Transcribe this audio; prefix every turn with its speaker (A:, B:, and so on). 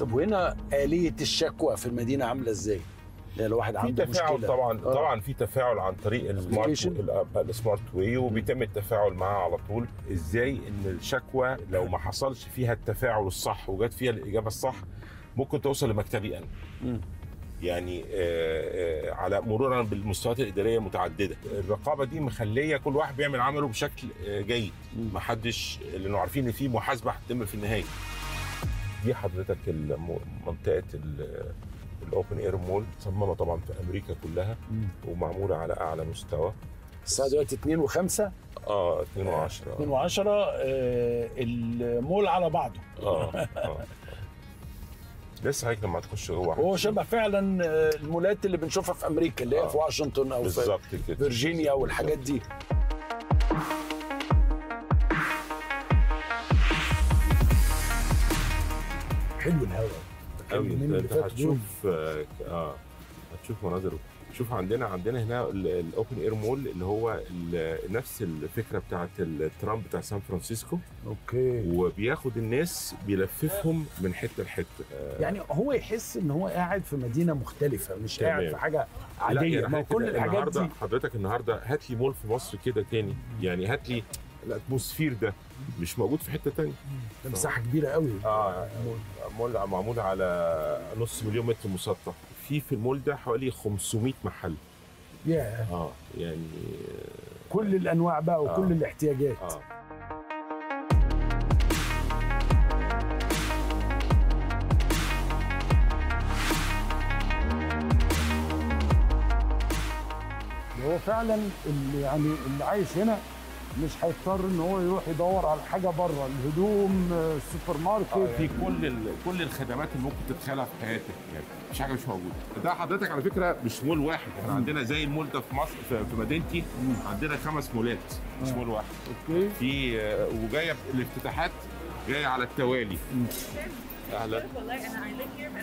A: طب وهنا آلية الشكوى في المدينة عاملة ازاي؟ يعني لو واحد
B: في
A: عنده
B: تفاعل
A: مشكلة
B: طبعا
A: آه.
B: طبعا في تفاعل عن طريق السمارت
A: Application.
B: ال- السمارت واي وبيتم التفاعل معاه على طول ازاي ان الشكوى لو ما حصلش فيها التفاعل الصح وجت فيها الاجابه الصح ممكن توصل لمكتبي انا
A: مم.
B: يعني آه، آه، على مرورا بالمستويات الاداريه المتعدده الرقابه دي مخليه كل واحد بيعمل عمله بشكل آه، جيد
A: مم.
B: ما حدش لانه عارفين ان في محاسبه هتتم في النهايه دي حضرتك الم- منطقه ال- الاوبن اير مول مصممه طبعا في امريكا كلها
A: مم.
B: ومعموله على اعلى مستوى
A: الساعة دلوقتي 2 و5
B: اه 2 و10
A: 2 و10 المول على بعضه
B: اه اه لسه هيك لما تخش جوه
A: هو شبه فعلا آه، المولات اللي بنشوفها في امريكا اللي هي
B: آه.
A: في واشنطن او في
B: بالظبط كده
A: فيرجينيا والحاجات دي حلو الهواء
B: قوي
A: اليومين
B: انت
A: اللي
B: انت
A: فاتوا
B: هتشوف اه آه، هتشوف مناظر شوف عندنا عندنا هنا الاوبن اير مول اللي هو ال- نفس الفكره بتاعت الترام بتاع سان فرانسيسكو
A: اوكي
B: وبياخد الناس بيلففهم من حته لحته آه،
A: يعني هو يحس ان هو قاعد في مدينه مختلفه مش
B: تمام.
A: قاعد في حاجه
B: لا،
A: عاديه
B: يعني
A: ما هو
B: حتى
A: كل الحاجات
B: النهارده
A: دي
B: حضرتك النهارده هات لي مول في مصر كده تاني يعني هات لي الاتموسفير ده مش موجود في حته تانية
A: ده مساحه كبيره قوي
B: اه مول معمول على نص مليون متر مسطح في في المول ده حوالي 500 محل
A: يا
B: اه يعني
A: كل الانواع بقى وكل
B: آه.
A: الاحتياجات
B: اه
A: هو فعلا اللي يعني اللي عايش هنا مش هيضطر ان هو يروح يدور على حاجه بره الهدوم آه، السوبر ماركت
B: في كل ال... كل الخدمات اللي ممكن تتخيلها في حياتك يعني مفيش حاجه مش موجوده ده حضرتك على فكره مش مول واحد احنا عندنا زي المول ده في مصر في في مدينتي عندنا خمس مولات مش مول واحد
A: اوكي
B: في آه، وجايه الافتتاحات جايه على التوالي اهلا
C: والله انا I live here